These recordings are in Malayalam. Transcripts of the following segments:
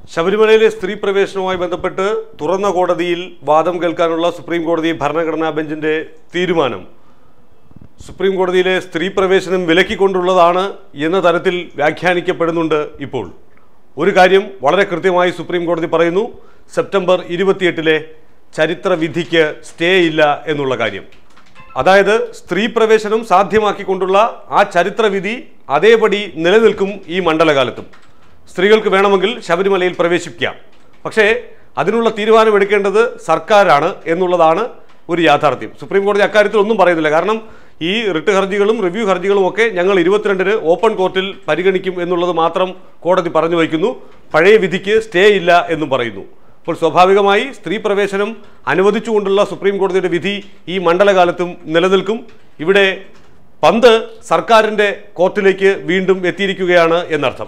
ശബരിമലയിലെ സ്ത്രീ പ്രവേശനവുമായി ബന്ധപ്പെട്ട് തുറന്ന കോടതിയിൽ വാദം കേൾക്കാനുള്ള സുപ്രീം കോടതി ഭരണഘടനാ ബെഞ്ചിന്റെ തീരുമാനം സുപ്രീം കോടതിയിലെ സ്ത്രീ പ്രവേശനം വിലക്കിക്കൊണ്ടുള്ളതാണ് എന്ന തരത്തിൽ വ്യാഖ്യാനിക്കപ്പെടുന്നുണ്ട് ഇപ്പോൾ ഒരു കാര്യം വളരെ കൃത്യമായി സുപ്രീം കോടതി പറയുന്നു സെപ്റ്റംബർ ഇരുപത്തിയെട്ടിലെ ചരിത്ര വിധിക്ക് സ്റ്റേ ഇല്ല എന്നുള്ള കാര്യം അതായത് സ്ത്രീ പ്രവേശനം സാധ്യമാക്കിക്കൊണ്ടുള്ള ആ ചരിത്ര വിധി അതേപടി നിലനിൽക്കും ഈ മണ്ഡലകാലത്തും സ്ത്രീകൾക്ക് വേണമെങ്കിൽ ശബരിമലയിൽ പ്രവേശിക്കാം പക്ഷേ അതിനുള്ള തീരുമാനമെടുക്കേണ്ടത് സർക്കാരാണ് എന്നുള്ളതാണ് ഒരു യാഥാർത്ഥ്യം സുപ്രീം കോടതി അക്കാര്യത്തിൽ ഒന്നും പറയുന്നില്ല കാരണം ഈ റിട്ട് ഹർജികളും റിവ്യൂ ഹർജികളും ഒക്കെ ഞങ്ങൾ ഇരുപത്തിരണ്ടിന് ഓപ്പൺ കോർട്ടിൽ പരിഗണിക്കും എന്നുള്ളത് മാത്രം കോടതി പറഞ്ഞു വയ്ക്കുന്നു പഴയ വിധിക്ക് സ്റ്റേ ഇല്ല എന്നും പറയുന്നു അപ്പോൾ സ്വാഭാവികമായി സ്ത്രീ പ്രവേശനം അനുവദിച്ചുകൊണ്ടുള്ള സുപ്രീം കോടതിയുടെ വിധി ഈ മണ്ഡലകാലത്തും നിലനിൽക്കും ഇവിടെ പന്ത് സർക്കാരിൻ്റെ കോർട്ടിലേക്ക് വീണ്ടും എത്തിയിരിക്കുകയാണ് എന്നർത്ഥം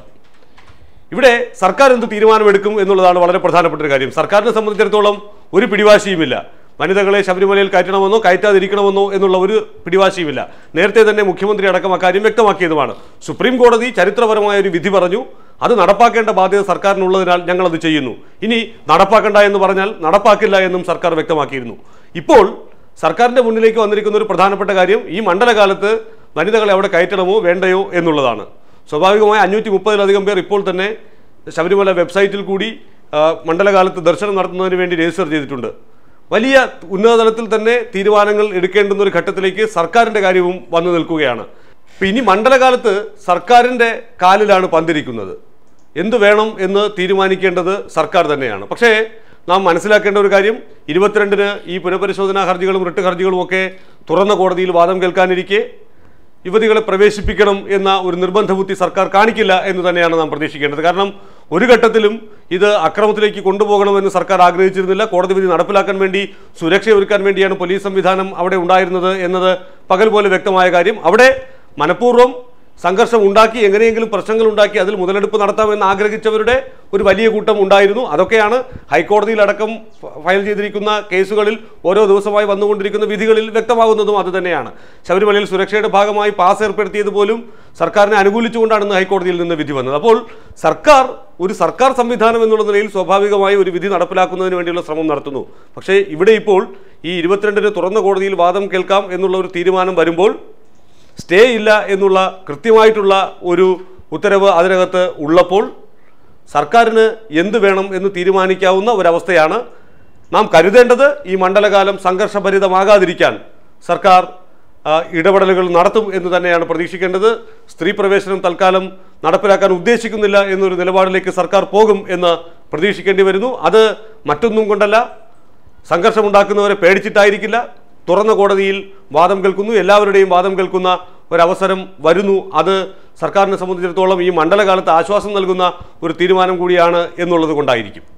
ഇവിടെ സർക്കാർ എന്ത് തീരുമാനമെടുക്കും എന്നുള്ളതാണ് വളരെ പ്രധാനപ്പെട്ട ഒരു കാര്യം സർക്കാരിനെ സംബന്ധിച്ചിടത്തോളം ഒരു പിടിവാശിയുമില്ല വനിതകളെ ശബരിമലയിൽ കയറ്റണമെന്നോ കയറ്റാതിരിക്കണമെന്നോ എന്നുള്ള ഒരു പിടിവാശിയുമില്ല നേരത്തെ തന്നെ മുഖ്യമന്ത്രി അടക്കം അക്കാര്യം വ്യക്തമാക്കിയതുമാണ് സുപ്രീം കോടതി ചരിത്രപരമായ ഒരു വിധി പറഞ്ഞു അത് നടപ്പാക്കേണ്ട ബാധ്യത സർക്കാരിനുള്ളതിനാൽ ഞങ്ങൾ അത് ചെയ്യുന്നു ഇനി നടപ്പാക്കണ്ട എന്ന് പറഞ്ഞാൽ നടപ്പാക്കില്ല എന്നും സർക്കാർ വ്യക്തമാക്കിയിരുന്നു ഇപ്പോൾ സർക്കാരിന്റെ മുന്നിലേക്ക് വന്നിരിക്കുന്ന ഒരു പ്രധാനപ്പെട്ട കാര്യം ഈ മണ്ഡലകാലത്ത് വനിതകളെ അവിടെ കയറ്റണമോ വേണ്ടയോ എന്നുള്ളതാണ് സ്വാഭാവികമായി അഞ്ഞൂറ്റി മുപ്പതിലധികം പേർ ഇപ്പോൾ തന്നെ ശബരിമല വെബ്സൈറ്റിൽ കൂടി ആ, മണ്ഡലകാലത്ത് ദർശനം നടത്തുന്നതിന് വേണ്ടി രജിസ്റ്റർ ചെയ്തിട്ടുണ്ട് വലിയ ഉന്നതതലത്തിൽ തന്നെ തീരുമാനങ്ങൾ എടുക്കേണ്ടുന്ന ഒരു ഘട്ടത്തിലേക്ക് സർക്കാരിൻ്റെ കാര്യവും വന്നു നിൽക്കുകയാണ് അപ്പം ഇനി മണ്ഡലകാലത്ത് സർക്കാരിൻ്റെ കാലിലാണ് പന്തിരിക്കുന്നത് എന്തു വേണം എന്ന് തീരുമാനിക്കേണ്ടത് സർക്കാർ തന്നെയാണ് പക്ഷേ നാം മനസ്സിലാക്കേണ്ട ഒരു കാര്യം ഇരുപത്തിരണ്ടിന് ഈ പുനഃപരിശോധനാ ഹർജികളും റിട്ട് ഹർജികളും ഒക്കെ തുറന്ന കോടതിയിൽ വാദം കേൾക്കാനിരിക്കെ യുവതികളെ പ്രവേശിപ്പിക്കണം എന്ന ഒരു നിർബന്ധ ബുദ്ധി സർക്കാർ കാണിക്കില്ല എന്ന് തന്നെയാണ് നാം പ്രതീക്ഷിക്കേണ്ടത് കാരണം ഒരു ഘട്ടത്തിലും ഇത് അക്രമത്തിലേക്ക് കൊണ്ടുപോകണമെന്ന് സർക്കാർ ആഗ്രഹിച്ചിരുന്നില്ല കോടതി വിധി നടപ്പിലാക്കാൻ വേണ്ടി സുരക്ഷ ഒരുക്കാൻ വേണ്ടിയാണ് പോലീസ് സംവിധാനം അവിടെ ഉണ്ടായിരുന്നത് എന്നത് പകൽ പോലെ വ്യക്തമായ കാര്യം അവിടെ മനഃപൂർവ്വം സംഘർഷം ഉണ്ടാക്കി എങ്ങനെയെങ്കിലും പ്രശ്നങ്ങൾ ഉണ്ടാക്കി അതിൽ മുതലെടുപ്പ് നടത്താമെന്ന് ആഗ്രഹിച്ചവരുടെ ഒരു വലിയ കൂട്ടം ഉണ്ടായിരുന്നു അതൊക്കെയാണ് ഹൈക്കോടതിയിലടക്കം ഫ- ഫയൽ ചെയ്തിരിക്കുന്ന കേസുകളിൽ ഓരോ ദിവസമായി വന്നുകൊണ്ടിരിക്കുന്ന വിധികളിൽ വ്യക്തമാകുന്നതും അത് തന്നെയാണ് ശബരിമലയിൽ സുരക്ഷയുടെ ഭാഗമായി പാസ് ഏർപ്പെടുത്തിയത് പോലും സർക്കാരിനെ അനുകൂലിച്ചുകൊണ്ടാണ് ഇന്ന് ഹൈക്കോടതിയിൽ നിന്ന് വിധി വന്നത് അപ്പോൾ സർക്കാർ ഒരു സർക്കാർ സംവിധാനം എന്നുള്ള നിലയിൽ സ്വാഭാവികമായി ഒരു വിധി നടപ്പിലാക്കുന്നതിന് വേണ്ടിയുള്ള ശ്രമം നടത്തുന്നു പക്ഷേ ഇവിടെ ഇപ്പോൾ ഈ ഇരുപത്തിരണ്ടിന് തുറന്ന കോടതിയിൽ വാദം കേൾക്കാം എന്നുള്ള ഒരു തീരുമാനം വരുമ്പോൾ സ്റ്റേ ഇല്ല എന്നുള്ള കൃത്യമായിട്ടുള്ള ഒരു ഉത്തരവ് അതിനകത്ത് ഉള്ളപ്പോൾ സർക്കാരിന് എന്ത് വേണം എന്ന് തീരുമാനിക്കാവുന്ന ഒരവസ്ഥയാണ് നാം കരുതേണ്ടത് ഈ മണ്ഡലകാലം സംഘർഷഭരിതമാകാതിരിക്കാൻ സർക്കാർ ആ, ഇടപെടലുകൾ നടത്തും എന്ന് തന്നെയാണ് പ്രതീക്ഷിക്കേണ്ടത് സ്ത്രീ പ്രവേശനം തൽക്കാലം നടപ്പിലാക്കാൻ ഉദ്ദേശിക്കുന്നില്ല എന്നൊരു നിലപാടിലേക്ക് സർക്കാർ പോകും എന്ന് പ്രതീക്ഷിക്കേണ്ടി വരുന്നു അത് മറ്റൊന്നും കൊണ്ടല്ല സംഘർഷമുണ്ടാക്കുന്നവരെ പേടിച്ചിട്ടായിരിക്കില്ല തുറന്ന കോടതിയിൽ വാദം കേൾക്കുന്നു എല്ലാവരുടെയും വാദം കേൾക്കുന്ന ഒരവസരം വരുന്നു അത് സർക്കാരിനെ സംബന്ധിച്ചിടത്തോളം ഈ മണ്ഡലകാലത്ത് ആശ്വാസം നൽകുന്ന ഒരു തീരുമാനം കൂടിയാണ് എന്നുള്ളത് കൊണ്ടായിരിക്കും